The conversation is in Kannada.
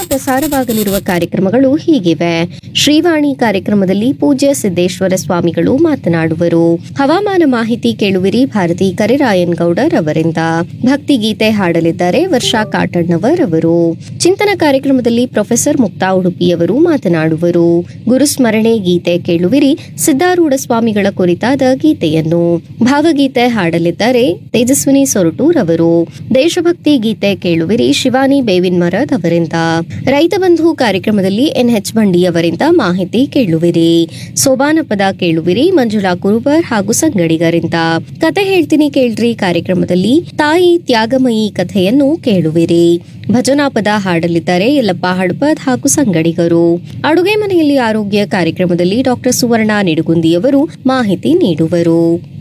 ಪ್ರಸಾರವಾಗಲಿರುವ ಕಾರ್ಯಕ್ರಮಗಳು ಹೀಗಿವೆ ಶ್ರೀವಾಣಿ ಕಾರ್ಯಕ್ರಮದಲ್ಲಿ ಪೂಜ್ಯ ಸಿದ್ದೇಶ್ವರ ಸ್ವಾಮಿಗಳು ಮಾತನಾಡುವರು ಹವಾಮಾನ ಮಾಹಿತಿ ಕೇಳುವಿರಿ ಭಾರತಿ ಕರಿರಾಯನ್ ಗೌಡರ್ ಅವರಿಂದ ಭಕ್ತಿಗೀತೆ ಹಾಡಲಿದ್ದಾರೆ ವರ್ಷಾ ಕಾಟಣ್ಣವರ್ ಅವರು ಚಿಂತನ ಕಾರ್ಯಕ್ರಮದಲ್ಲಿ ಪ್ರೊಫೆಸರ್ ಮುಕ್ತಾ ಉಡುಪಿಯವರು ಮಾತನಾಡುವರು ಗುರುಸ್ಮರಣೆ ಗೀತೆ ಕೇಳುವಿರಿ ಸಿದ್ದಾರೂಢ ಸ್ವಾಮಿಗಳ ಕುರಿತಾದ ಗೀತೆಯನ್ನು ಭಾವಗೀತೆ ಹಾಡಲಿದ್ದಾರೆ ತೇಜಸ್ವಿನಿ ಸೊರಟೂರ್ ಅವರು ದೇಶಭಕ್ತಿ ಗೀತೆ ಕೇಳುವಿರಿ ಶಿವಾನಿ ಬೇವಿನ್ಮರದ್ ಅವರಿಂದ ರೈತ ಬಂಧು ಕಾರ್ಯಕ್ರಮದಲ್ಲಿ ಎನ್ಎಚ್ ಬಂಡಿಯವರಿಂದ ಮಾಹಿತಿ ಕೇಳುವಿರಿ ಸೋಬಾನ ಪದ ಕೇಳುವಿರಿ ಮಂಜುಳಾ ಕುರುಬರ್ ಹಾಗೂ ಸಂಗಡಿಗರಿಂದ ಕತೆ ಹೇಳ್ತೀನಿ ಕೇಳ್ರಿ ಕಾರ್ಯಕ್ರಮದಲ್ಲಿ ತಾಯಿ ತ್ಯಾಗಮಯಿ ಕಥೆಯನ್ನು ಕೇಳುವಿರಿ ಭಜನಾ ಪದ ಹಾಡಲಿದ್ದಾರೆ ಯಲ್ಲಪ್ಪ ಹಡ್ಪದ್ ಹಾಗೂ ಸಂಗಡಿಗರು ಅಡುಗೆ ಮನೆಯಲ್ಲಿ ಆರೋಗ್ಯ ಕಾರ್ಯಕ್ರಮದಲ್ಲಿ ಡಾಕ್ಟರ್ ಸುವರ್ಣ ನಿಡುಗುಂದಿಯವರು ಮಾಹಿತಿ ನೀಡುವರು